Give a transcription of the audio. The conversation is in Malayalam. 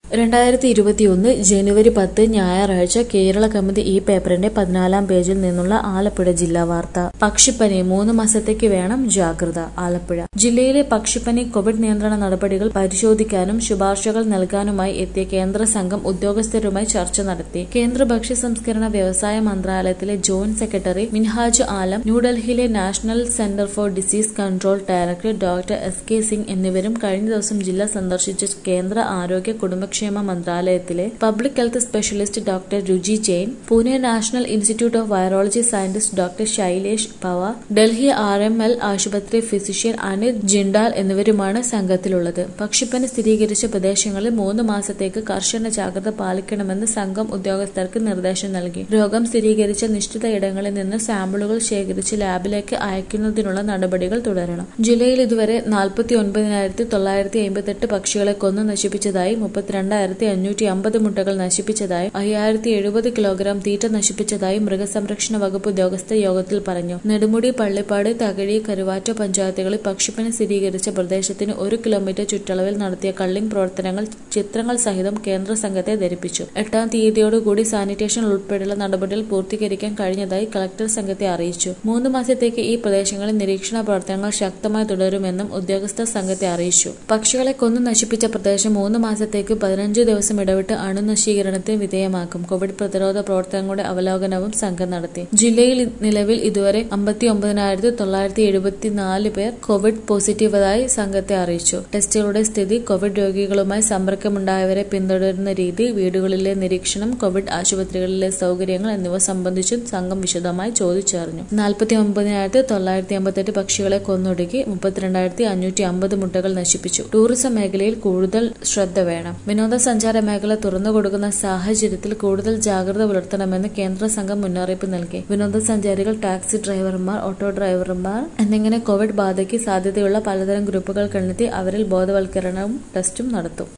രണ്ടായിരത്തി ഇരുപത്തിയൊന്ന് ജനുവരി പത്ത് ഞായറാഴ്ച കേരള കമ്മിറ്റി ഈ പേപ്പറിന്റെ പതിനാലാം പേജിൽ നിന്നുള്ള ആലപ്പുഴ ജില്ലാ വാർത്ത പക്ഷിപ്പനി മൂന്ന് മാസത്തേക്ക് വേണം ജാഗ്രത ആലപ്പുഴ ജില്ലയിലെ പക്ഷിപ്പനി കോവിഡ് നിയന്ത്രണ നടപടികൾ പരിശോധിക്കാനും ശുപാർശകൾ നൽകാനുമായി എത്തിയ കേന്ദ്ര സംഘം ഉദ്യോഗസ്ഥരുമായി ചർച്ച നടത്തി കേന്ദ്ര ഭക്ഷ്യ സംസ്കരണ വ്യവസായ മന്ത്രാലയത്തിലെ ജോയിന്റ് സെക്രട്ടറി മിൻഹാജ് ആലം ന്യൂഡൽഹിയിലെ national centre for disease control director doctor S K Singh എന്നിവരും കഴിഞ്ഞ ദിവസം ജില്ല സന്ദർശിച്ച കേന്ദ്ര ആരോഗ്യ കുടുംബക്ഷേമ മന്ത്രാലയത്തിലെ public health specialist doctor Ruchi Jain Pune national institute of virology scientist doctor Shailesh Pawar Delhi R M L ആശുപത്രി ഫിസിഷ്യൻ അനിൽ ജിണ്ടാൽ എന്നിവരുമാണ് സംഘത്തിലുള്ളത് പക്ഷിപ്പനി സ്ഥിരീകരിച്ച പ്രദേശങ്ങളിൽ മൂന്ന് മാസത്തേക്ക് കർശന ജാഗ്രത പാലിക്കണമെന്ന് സംഘം ഉദ്യോഗസ്ഥർക്ക് നിർദ്ദേശം നൽകി രോഗം സ്ഥിരീകരിച്ച നിശ്ചിത ഇടങ്ങളിൽ നിന്ന് സാമ്പിളുകൾ ശേഖരിച്ച് ലാബിലേക്ക് അയക്കുന്നതിനുള്ള നടപടികൾ തുടരണം ജില്ലയിൽ ഇതുവരെ നാൽപ്പത്തി ഒൻപതിനായിരത്തി തൊള്ളായിരത്തി അമ്പത്തെട്ട് പക്ഷികളെ കൊന്നു നശിപ്പിച്ചതായി മുപ്പത്തിരണ്ടായിരത്തി അഞ്ഞൂറ്റി അമ്പത് മുട്ടകൾ നശിപ്പിച്ചതായും അയ്യായിരത്തി എഴുപത് കിലോഗ്രാം തീറ്റ നശിപ്പിച്ചതായും മൃഗസംരക്ഷണ വകുപ്പ് ഉദ്യോഗസ്ഥർ യോഗത്തിൽ പറഞ്ഞു നെടുമുടി പള്ളിപ്പാട് തകഴി കരുവാറ്റ പഞ്ചായത്തുകളിൽ പക്ഷിപ്പനി സ്ഥിരീകരിച്ച പ്രദേശത്തിന് ഒരു കിലോമീറ്റർ ചുറ്റളവിൽ നടത്തിയ കള്ളിംഗ് പ്രവർത്തനങ്ങൾ ചിത്രങ്ങൾ സഹിതം കേന്ദ്ര സംഘത്തെ ധരിപ്പിച്ചു എട്ടാം തീയതിയോടുകൂടി സാനിറ്റേഷൻ ഉൾപ്പെടെയുള്ള നടപടികൾ പൂർത്തീകരിക്കാൻ കഴിഞ്ഞതായി കളക്ടർ സംഘത്തെ അറിയിച്ചു മൂന്ന് മാസത്തേക്ക് ഈ പ്രദേശങ്ങളിൽ നിരീക്ഷണ പ്രവർത്തനങ്ങൾ ശക്തമായി തുടരുമെന്നും ഉദ്യോഗസ്ഥർ സംഘത്തെ അറിയിച്ചു പക്ഷികളെ കൊന്നു നശിപ്പിച്ച പ്രദേശം മൂന്ന് മാസത്തേക്ക് പതിനഞ്ച് ദിവസം ഇടവിട്ട് അണുനശീകരണത്തിന് വിധേയമാക്കും കോവിഡ് പ്രതിരോധ പ്രവർത്തനങ്ങളുടെ അവലോകനവും സംഘം നടത്തി ജില്ലയിൽ നിലവിൽ ഇതുവരെ അമ്പത്തി ഒമ്പതിനായിരത്തി തൊള്ളായിരത്തി എഴുപത്തിനാല് പേർ കോവിഡ് പോസിറ്റീവായി സംഘത്തെ അറിയിച്ചു ടെസ്റ്റുകളുടെ സ്ഥിതി കോവിഡ് രോഗികളുമായി സമ്പർക്കമുണ്ടായവരെ പിന്തുടരുന്ന രീതി വീടുകളിലെ നിരീക്ഷണം കോവിഡ് ആശുപത്രികളിലെ സൗകര്യങ്ങൾ എന്നിവ സംബന്ധിച്ചും സംഘം വിശദമായി ചോദിച്ചറിഞ്ഞു നാൽപ്പത്തി ഒമ്പതിനായിരത്തി തൊള്ളായിരത്തി അമ്പത്തെട്ട് പക്ഷികളെ കൊന്നൊടുക്കി മുപ്പത്തിരണ്ടായിരത്തി അഞ്ഞൂറ്റി അമ്പത് മുട്ടകൾ നശിപ്പിച്ചു ടൂറിസം മേഖലയിൽ കൂടുതൽ ശ്രദ്ധ വേണം വിനോദസഞ്ചാര മേഖല തുറന്നുകൊടുക്കുന്ന സാഹചര്യത്തിൽ കൂടുതൽ ജാഗ്രത പുലർത്തണമെന്ന് കേന്ദ്ര സംഘം മുന്നറിയിപ്പ് നൽകി വിനോദസഞ്ചാരികൾ ടാക്സി ഡ്രൈവർമാർ ഓട്ടോ ഡ്രൈവർമാർ എന്നിങ്ങനെ കോവിഡ് ബാധയ്ക്ക് സാധ്യതയുള്ള പലതരം ഗ്രൂപ്പുകൾ കണ്ടെത്തി അവരിൽ ബോധവൽക്കരണവും ടെസ്റ്റും നടത്തും